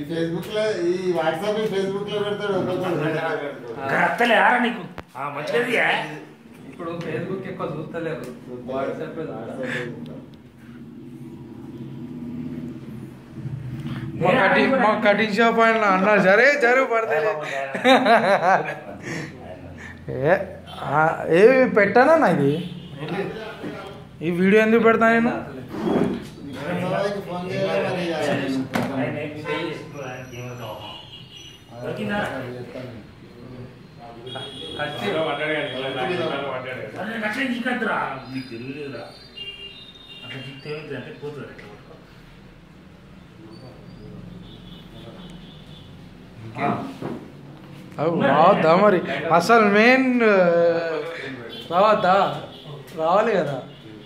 Facebook లో ఈ WhatsApp Facebook లో పెడతాడు ఒక్కొక్కడు అత్తలే ఆరా నీకు ఆ, మంచిగా ఇప్పుడు ఫేస్బుక్ ఎక్కువ చూస్తలేరు వాట్సాప్ మా కటింగ్ మా కటింగ్ షాప్ ఆయన అన్నారు సరే జరుగు పడతలే ఏ ఆ, ఏవి పెట్టానా ఇది ఈ వీడియో ఎందుకు పెడతా నేను ఫోన్ చేయాలి మరి ఇక. దొరికిందారా కచ్చి అట్లా నీకద్దురా నీకు తెలియలేదురా అట్లా చిక్తే అంటే పోతుంది అట్లా పట్టుకో. అవు రావద్దా మరి అసలు మెయిన్ రావద్దా రావాలి కదా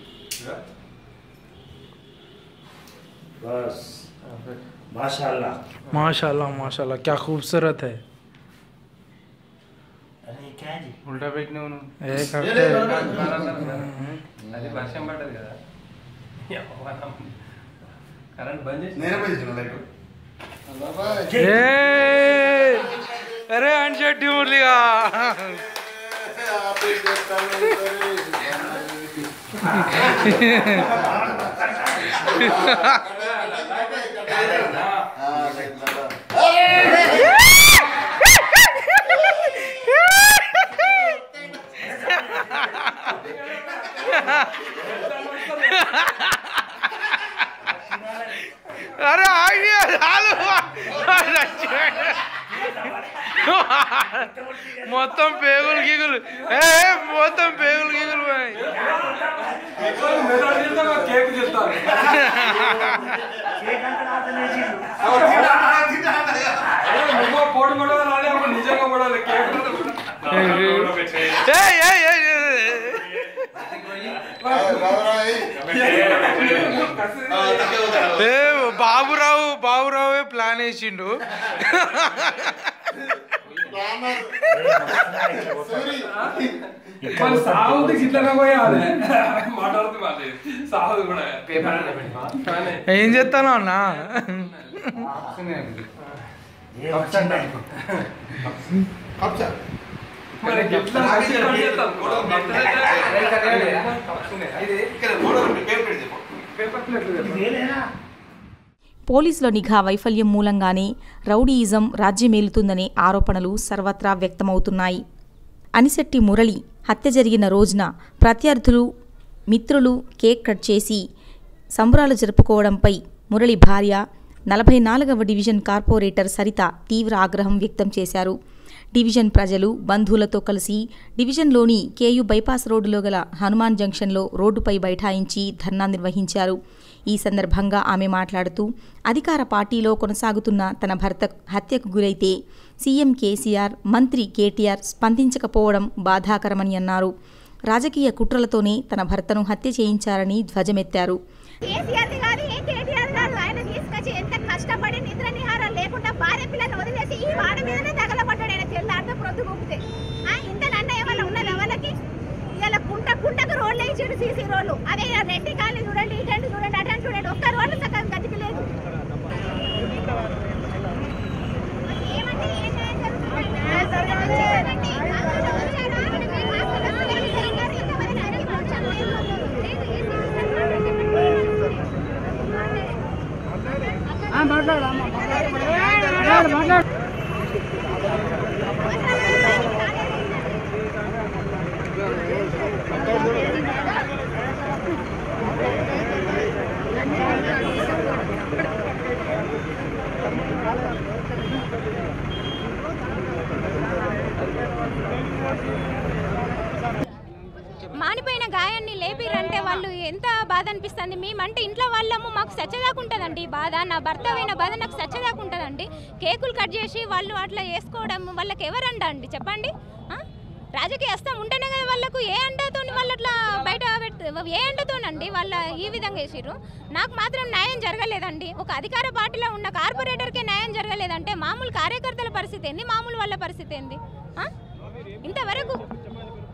बस माशाल्लाह माशाल्लाह माशाल्लाह क्या खूबसूरत है अरे क्या जी ఉల్టా పెట్టినావు నువ్వు ఏ కరెక్టే అది వర్షం పడ్డది కదా కరెంట్ బంద్ చేసి నేనే పోయి చేసిన లైట్ బాబాయ్. ఏ అరే అన్షెట్టి మురళిగా ఆపేసి చెప్తాను, మరి. ఆ, చెప్తాను. అరే ఆగి చాలు మొత్తం పేగులు గీగులు ఏ మొత్తం పేగులు గీగులు పోయాయి. కేక్ చెప్తాను కేక్ అంతా రాత్రి లేచిండు. నువ్వు పోటీ పడవాలి రాలే అప్పుడు నిజంగా పడాలి కేక్ ఏయ్, ఏయ్, ఏయ్, ఏయ్. బాబాయ్. ఏ బాబురావు బాబురావే ప్లాన్ వేసిండు ప్లానర్. సూరి. మన సాగుది గిట్లనే పోయాలి మాట్లాడుతూ మాట్లాడి సాగుది కూడా కానీ ఏం చేస్తాను అన్న ఏ వచ్చిందా నీకు? కప్చా మరి గిట్ల మంచి పని చేస్తాం. ఇక్కడ ఫోటో పేరు పెట్టి చెప్పు పేపర్ ప్లేట్ ఇది వేరేనా? పోలీసుల నిఘా వైఫల్యం మూలంగానే రౌడీయిజం రాజ్యమేలుతుందనే ఆరోపణలు సర్వత్రా వ్యక్తమవుతున్నాయి అనిశెట్టి మురళి హత్య జరిగిన రోజున ప్రత్యర్థులు మిత్రులు కేక్ కట్ చేసి సంబరాలు జరుపుకోవడంపై మురళి భార్య నలభై నాలుగవ డివిజన్ కార్పొరేటర్ సరిత తీవ్ర ఆగ్రహం వ్యక్తం చేశారు డివిజన్ ప్రజలు బంధువులతో కలిసి డివిజన్లోని కేయు బైపాస్ రోడ్డులో గల హనుమాన్ జంక్షన్లో రోడ్డుపై బైఠాయించి ధర్నా నిర్వహించారు ఈ సందర్భంగా ఆమె మాట్లాడుతూ అధికార పార్టీలో కొనసాగుతున్న తన భర్త హత్యకు గురైతే సీఎం కేసీఆర్ మంత్రి కేటీఆర్ స్పందించకపోవడం బాధాకరమని అన్నారు రాజకీయ కుట్రలతోనే తన భర్తను హత్య చేయించారని ధ్వజమెత్తారు కేసీఆర్ కాదు ఏ కేటీఆర్ కాదు ఆయన తీసుకొచ్చి ఎంత కష్టపడి నిద్ర నిహారం లేకుండా భార్య పిల్లలు వదిలేసి ఈ వాడ మీదనే తగలబడ్డాడు ఆయన తెల్ల అర్థం ప్రొద్దు గుప్పితే ఆ ఇంత నండ ఏమన్నా ఉన్నది ఎవరికి ఇలా కుంట కుంటకు రోడ్లు వేయించాడు సీసీ రోడ్లు అదే ఇలా రెడ్డి కాలనీ చూడండి ఇటండి చూడండి అటండి చూడండి ఒక్క రోడ్లు సగం గతికి లేదు ఏమంటే ఏం న్యాయం జరుగుతుందండి? వచ్చేదండి. అందరూ వచ్చారా? మేము హాస్టల్ వస్తే ఇంతవరకు ఇంతవరకు అడిగి వచ్చాము. లేదు, ఏం మానిపోయిన గాయాన్ని లేపిరంటే వాళ్ళు ఎంత బాధ అనిపిస్తుంది మేమంటే ఇంట్లో వాళ్ళము మాకు సచ్చదాకుంటుందండి ఈ బాధ నా భర్త అయిన బాధ నాకు సచ్చదాకుంటుందండి కేకులు కట్ చేసి వాళ్ళు అట్లా చేసుకోవడం వాళ్ళకి ఎవరండ అండి చెప్పండి ఆ? రాజకీయ హస్తం ఉంటేనే కదా వాళ్ళకు ఏ అండతో వాళ్ళు అట్లా బయట పెట్ ఏ అండతోనండి వాళ్ళ ఈ విధంగా వేసిర్రు నాకు మాత్రం న్యాయం జరగలేదండి ఒక అధికార పార్టీలో ఉన్న కార్పొరేటర్కే న్యాయం జరగలేదంటే మామూలు కార్యకర్తల పరిస్థితి ఏంది మామూలు వాళ్ళ పరిస్థితి ఏంది ఆ? ఇంతవరకు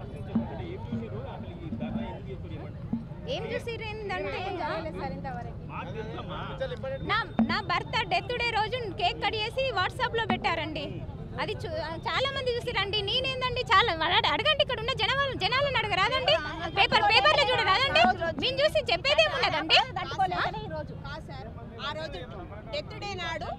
ఏం చూసిర్రు ఏంటంటే నా నా భర్త డెత్ డే రోజు కేక్ కట్ చేసి వాట్సాప్ లో పెట్టారండి అది చూ- చాలా మంది చూసిరండి నేనేందండి చాలా అడ- అడగండి ఇక్కడ ఉన్న జనాలు జనాలను అడగరాదండి పేపర్ పేపర్లో చూడరాదండి మేము చూసి చెప్పేదేమున్నదండి తట్టుకోలేకనే ఈ రోజు కాదు సార్ ఆ రోజు డెత్ డే నాడు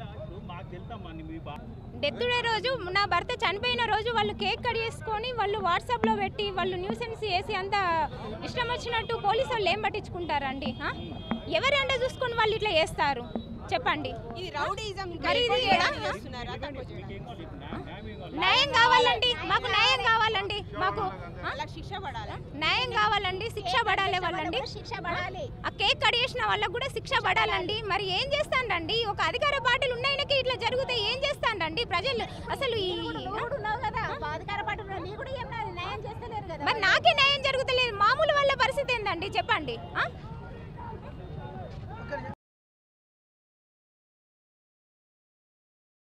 డెత్ డే రోజు నా భర్త చనిపోయిన రోజు వాళ్ళు కేక్ కట్ చేసుకొని వాళ్ళు వాట్సాప్లో పెట్టి వాళ్ళు న్యూసెన్స్ వేసి అంత ఇష్టం వచ్చినట్టు పోలీసు వాళ్ళు ఏం పట్టించుకుంటారండి ఆ? ఎవరి అండ చూసుకొని వాళ్ళు ఇట్లా చేస్తారు చెప్పండి ఇది రౌడీజం ఇంకా మరి ఎక్కువ ఇది చేయడానికి ఏడా? చేస్తున్నారా? తక్కువ చేయడానికి? న్యాయం కావాలండి మాకు న్యాయం కావాలండి మాకు ఆ? వాళ్ళకి శిక్ష పడాలా న్యాయం కావాలండి శిక్ష పడాలి వాళ్ళండి శిక్ష పడాలి ఆ కేక్ కడిగేసిన వాళ్ళకు కూడా శిక్ష పడాలండి మరి ఏం చేస్తానండి ఒక అధికార పార్టీలు ఉన్నాయనకి ఇట్లా జరిగితే ఏం చేస్తానండి ప్రజలు అసలు ఈ నువ్వు ఉన్నావు కదా అధికార పార్టీ ఉన్నావు. నీ కూడా ఏం న్యాయం చేస్తలేరు కదా మరి నాకే న్యాయం జరుగుతలేదు మామూలు వాళ్ళ పరిస్థితి ఏందండి చెప్పండి ఆ?